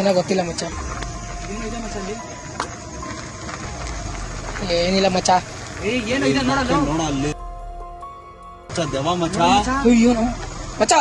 ಏನೋ ಗೊತ್ತಿಲ್ಲ ಮಚ್ಚ ಏನಿಲ್ಲ ಮಚ್ಚ ಏನೋ ಇದೆ ನೋಡಲ್ಲ ನೋಡ ಅಲ್ಲಿ ಮಚ್ಚ ದೆವ ಮಚ್ಚ ಅಯ್ಯೋ ನೋ ಮಚ್ಚ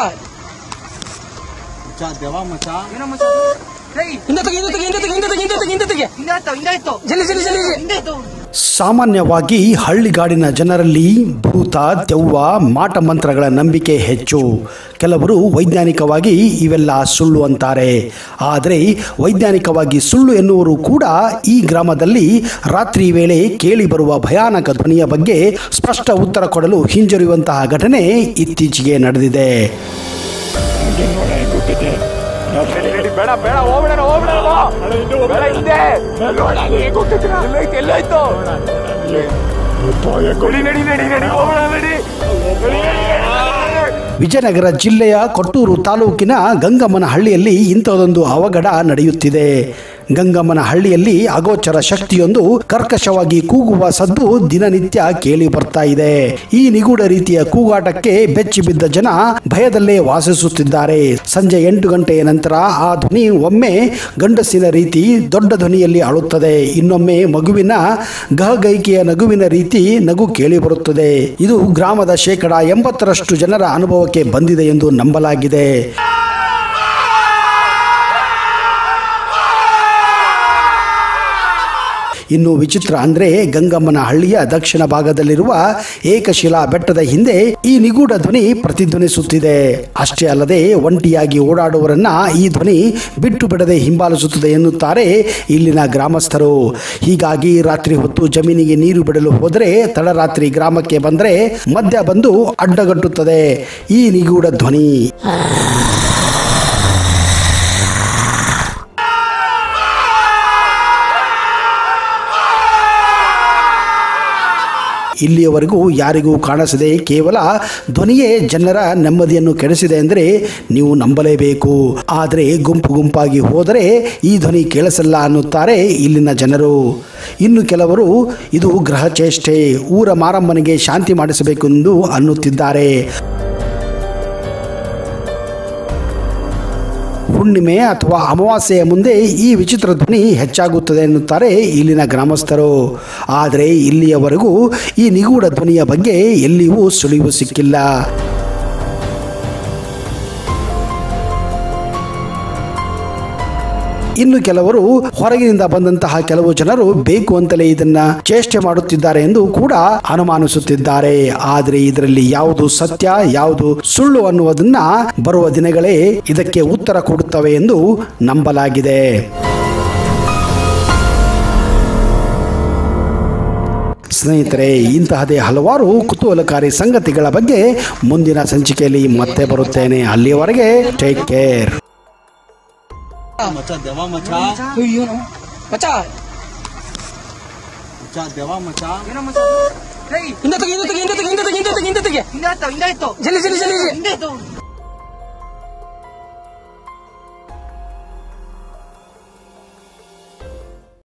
ಮಚ್ಚ ದೆವ ಮಚ್ಚ ಏನೋ ಮಚ್ಚ ಹೇಯ್ ಹಿಂದೆ ತೆಗಿ ಹಿಂದೆ ತೆಗಿ ಹಿಂದೆ ತೆಗಿ ಹಿಂದೆ ತೆಗಿ ಹಿಂದೆ ತೆಗಿ ಹಿಂದೆ ತೆಗಿ ಹಿಂದೆ ಆಯ್ತು ಹಿಂದೆ ಆಯ್ತು ಜಲ್ದಿ ಜಲ್ದಿ ಜಲ್ದಿ ಹಿಂದೆ ಆಯ್ತು ಸಾಮಾನ್ಯವಾಗಿ ಹಳ್ಳಿಗಾಡಿನ ಜನರಲ್ಲಿ ಭೂತ ದೆವ್ವ ಮಾಟ ಮಂತ್ರಗಳ ನಂಬಿಕೆ ಹೆಚ್ಚು ಕೆಲವರು ವೈಜ್ಞಾನಿಕವಾಗಿ ಇವೆಲ್ಲ ಸುಳ್ಳು ಅಂತಾರೆ ಆದರೆ ವೈಜ್ಞಾನಿಕವಾಗಿ ಸುಳ್ಳು ಎನ್ನುವರು ಕೂಡ ಈ ಗ್ರಾಮದಲ್ಲಿ ರಾತ್ರಿ ವೇಳೆ ಕೇಳಿ ಬರುವ ಭಯಾನಕ ಧ್ವನಿಯ ಬಗ್ಗೆ ಸ್ಪಷ್ಟ ಉತ್ತರ ಕೊಡಲು ಹಿಂಜರಿಯುವಂತಹ ಘಟನೆ ಇತ್ತೀಚೆಗೆ ನಡೆದಿದೆ ಬೇಡ ಬೇಡ ಹೋಗ್ಬಿಡೋಣ ಹೋಗ್ಬಿಡೋಣ ಬೇಡ ಹಿಂದೆ ಎಲ್ಲಾಯ್ತು ನಡಿ ನಡಿ ನಡಿ ನಡಿ ಹೋಗೋಣ ನಡಿ ವಿಜಯನಗರ ಜಿಲ್ಲೆಯ ಕೊಟ್ಟೂರು ತಾಲೂಕಿನ ಗಂಗಮ್ಮನ ಹಳ್ಳಿಯಲ್ಲಿ ಇಂಥದೊಂದು ಅವಘಡ ನಡೆಯುತ್ತಿದೆ ಗಂಗಮ್ಮನ ಹಳ್ಳಿಯಲ್ಲಿ ಅಗೋಚರ ಶಕ್ತಿಯೊಂದು ಕರ್ಕಶವಾಗಿ ಕೂಗುವ ಸದ್ದು ದಿನನಿತ್ಯ ಕೇಳಿ ಬರ್ತಾ ಇದೆ ಈ ನಿಗೂಢ ರೀತಿಯ ಕೂಗಾಟಕ್ಕೆ ಬೆಚ್ಚಿ ಬಿದ್ದ ಜನ ಭಯದಲ್ಲೇ ವಾಸಿಸುತ್ತಿದ್ದಾರೆ ಸಂಜೆ ಎಂಟು ಗಂಟೆಯ ನಂತರ ಆ ಧ್ವನಿ ಒಮ್ಮೆ ಗಂಡಸಿನ ರೀತಿ ದೊಡ್ಡ ಧ್ವನಿಯಲ್ಲಿ ಅಳುತ್ತದೆ ಇನ್ನೊಮ್ಮೆ ಮಗುವಿನ ಗಹಗೈಕೆಯ ನಗುವಿನ ರೀತಿ ನಗು ಕೇಳಿ ಬರುತ್ತದೆ ಇದು ಗ್ರಾಮದ ಶೇಕಡ ಎಂಬತ್ತರಷ್ಟು ಜನರ ಅನುಭವಕ್ಕೆ ಬಂದಿದೆ ಎಂದು ನಂಬಲಾಗಿದೆ ಇನ್ನು ವಿಚಿತ್ರ ಅಂದ್ರೆ ಗಂಗಮ್ಮನ ಹಳ್ಳಿಯ ದಕ್ಷಿಣ ಭಾಗದಲ್ಲಿರುವ ಏಕಶಿಲಾ ಬೆಟ್ಟದ ಹಿಂದೆ ಈ ನಿಗೂಢ ಧ್ವನಿ ಪ್ರತಿಧ್ವನಿಸುತ್ತಿದೆ ಅಷ್ಟೇ ಅಲ್ಲದೆ ಒಂಟಿಯಾಗಿ ಓಡಾಡುವರನ್ನ ಈ ಧ್ವನಿ ಬಿಟ್ಟು ಬಿಡದೆ ಹಿಂಬಾಲಿಸುತ್ತದೆ ಎನ್ನುತ್ತಾರೆ ಇಲ್ಲಿನ ಗ್ರಾಮಸ್ಥರು ಹೀಗಾಗಿ ರಾತ್ರಿ ಹೊತ್ತು ಜಮೀನಿಗೆ ನೀರು ಬಿಡಲು ಹೋದರೆ ತಡರಾತ್ರಿ ಗ್ರಾಮಕ್ಕೆ ಬಂದರೆ ಮಧ್ಯ ಬಂದು ಅಡ್ಡಗಟ್ಟುತ್ತದೆ ಈ ನಿಗೂಢ ಧ್ವನಿ ಇಲ್ಲಿಯವರೆಗೂ ಯಾರಿಗೂ ಕಾಣಿಸದೆ ಕೇವಲ ಧ್ವನಿಯೇ ಜನರ ನೆಮ್ಮದಿಯನ್ನು ಕೆಡಿಸಿದೆ ಅಂದರೆ ನೀವು ನಂಬಲೇಬೇಕು ಆದರೆ ಗುಂಪು ಗುಂಪಾಗಿ ಹೋದರೆ ಈ ಧ್ವನಿ ಕೇಳಿಸಲ್ಲ ಅನ್ನುತ್ತಾರೆ ಇಲ್ಲಿನ ಜನರು ಇನ್ನು ಕೆಲವರು ಇದು ಗ್ರಹ ಚೇಷ್ಟೆ ಊರ ಮಾರಮ್ಮನಿಗೆ ಶಾಂತಿ ಮಾಡಿಸಬೇಕೆಂದು ಅನ್ನುತ್ತಿದ್ದಾರೆ ಹುಣ್ಣಿಮೆ ಅಥವಾ ಅಮಾವಾಸ್ಯೆಯ ಮುಂದೆ ಈ ವಿಚಿತ್ರ ಧ್ವನಿ ಹೆಚ್ಚಾಗುತ್ತದೆ ಎನ್ನುತ್ತಾರೆ ಇಲ್ಲಿನ ಗ್ರಾಮಸ್ಥರು ಆದರೆ ಇಲ್ಲಿಯವರೆಗೂ ಈ ನಿಗೂಢ ಧ್ವನಿಯ ಬಗ್ಗೆ ಎಲ್ಲಿಯೂ ಸುಳಿವು ಸಿಕ್ಕಿಲ್ಲ ಇನ್ನು ಕೆಲವರು ಹೊರಗಿನಿಂದ ಬಂದಂತಹ ಕೆಲವು ಜನರು ಬೇಕು ಅಂತಲೇ ಇದನ್ನ ಚೇಷ್ಟೆ ಮಾಡುತ್ತಿದ್ದಾರೆ ಎಂದು ಕೂಡ ಅನುಮಾನಿಸುತ್ತಿದ್ದಾರೆ ಆದರೆ ಇದರಲ್ಲಿ ಯಾವುದು ಸತ್ಯ ಯಾವುದು ಸುಳ್ಳು ಅನ್ನುವುದನ್ನ ಬರುವ ದಿನಗಳೇ ಇದಕ್ಕೆ ಉತ್ತರ ಕೊಡುತ್ತವೆ ಎಂದು ನಂಬಲಾಗಿದೆ ಸ್ನೇಹಿತರೆ ಇಂತಹದೇ ಹಲವಾರು ಕುತೂಹಲಕಾರಿ ಸಂಗತಿಗಳ ಬಗ್ಗೆ ಮುಂದಿನ ಸಂಚಿಕೆಯಲ್ಲಿ ಮತ್ತೆ ಬರುತ್ತೇನೆ ಅಲ್ಲಿಯವರೆಗೆ ಟೇಕ್ ಕೇರ್ ಮಚ್ಚ ದೆವ ಮಚ್ಚ ಅಯ್ಯೋ ನೋ ಮಚ್ಚ ಮಚ್ಚ ದೆವ ಮಚ್ಚ ಏನೋ ಮಚ್ಚ ಹೇಯ್ ಹಿಂದೆ ತೆಗಿ ಹಿಂದೆ ತೆಗಿ ಹಿಂದೆ ತೆಗಿ ಹಿಂದೆ ತೆಗಿ ಹಿಂದೆ ತೆಗಿ ಹಿಂದೆ ತೆಗಿ ಹಿಂದೆ ಆಯ್ತು ಹಿಂದೆ ಆಯ್ತು ಜಲ್ದಿ ಜಲ್ದಿ ಜಲ್ದಿ ಹಿಂದೆ ಆಯ್ತು